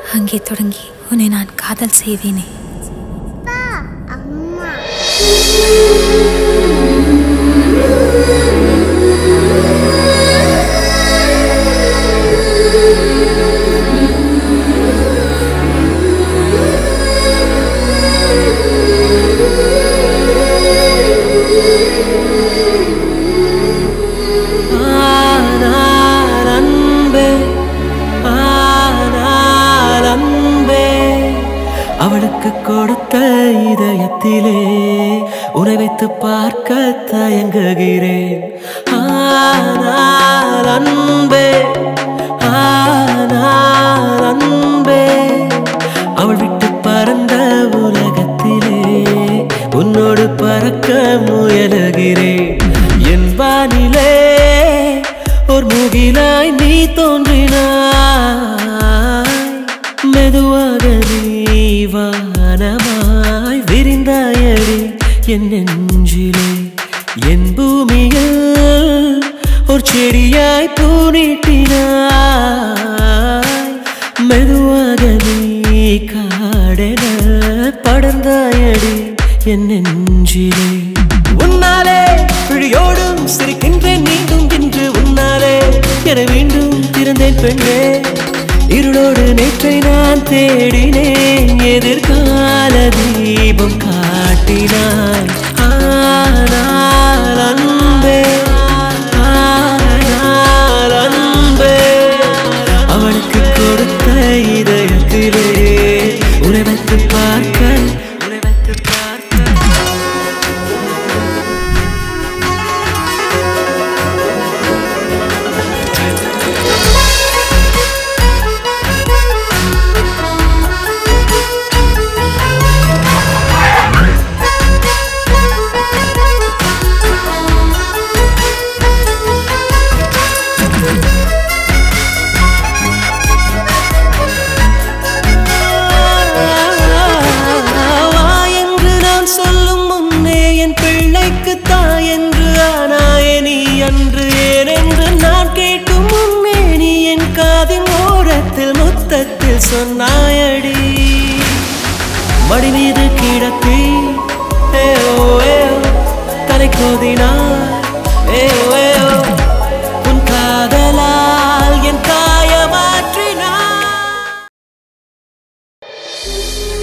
அங்கே தொடங்கி உன்னை நான் காதல் செய்வேனே அம்மா ஆனால் அன்பே ஆனால் அன்பே அவளுக்கு கொடுத்த இதயத்திலே உன்னை வைத்து பார்க்க தயங்குகிறேன் ஆனால் அன்பே ஆனால் அன்பே அவள் விட்டு பறந்த உலகத்திலே உன்னோடு பறக்க முயலுகிறேன் என் வானிலே ஒரு முகிலாய் நீ தோன்றினாய் மெதுவாக நீ வானமாய் விரிந்தாயடி என் நெஞ்சிலே என் பூமியில் ஒரு செடியாய் பூனிட்டினாய் மெதுவாக நீ காடென படர்ந்தாயடி என் நெஞ்சிலே உன்னாலே விழியோடும் சிரிக்கின்றேன் மீண்டும் இன்று உன்னாலே என மீண்டும் திறந்தேன் பெண்ணே இருளோடு நேற்றை நான் தேடினேன் எதிர்கால தீபம் காட்டினாய் ஆனால் அன்பே ஆனால் அன்பே அவளுக்கு கொடுத்த இதயத்திலே உன்னை வைத்து பார்க்க உன்னை வைத்து பார்க்க வா என்று நான் சொல்லும் முன்னே என் பிள்ளைக்கு தாய் என்று ஆனாயே நீ அன்று ஏன் என்று நான் கேட்கும் முன்னே நீ என் காதின் ஓரத்தில் முத்தத்தில் சொன்னாயடி மடி மீது கிடத்தி ஏ ஓ ஏ ஓ, தலை கோதினார் ஏ ஓ ஏ ஓ, உன் காதலால் என் காயமாற்றினார்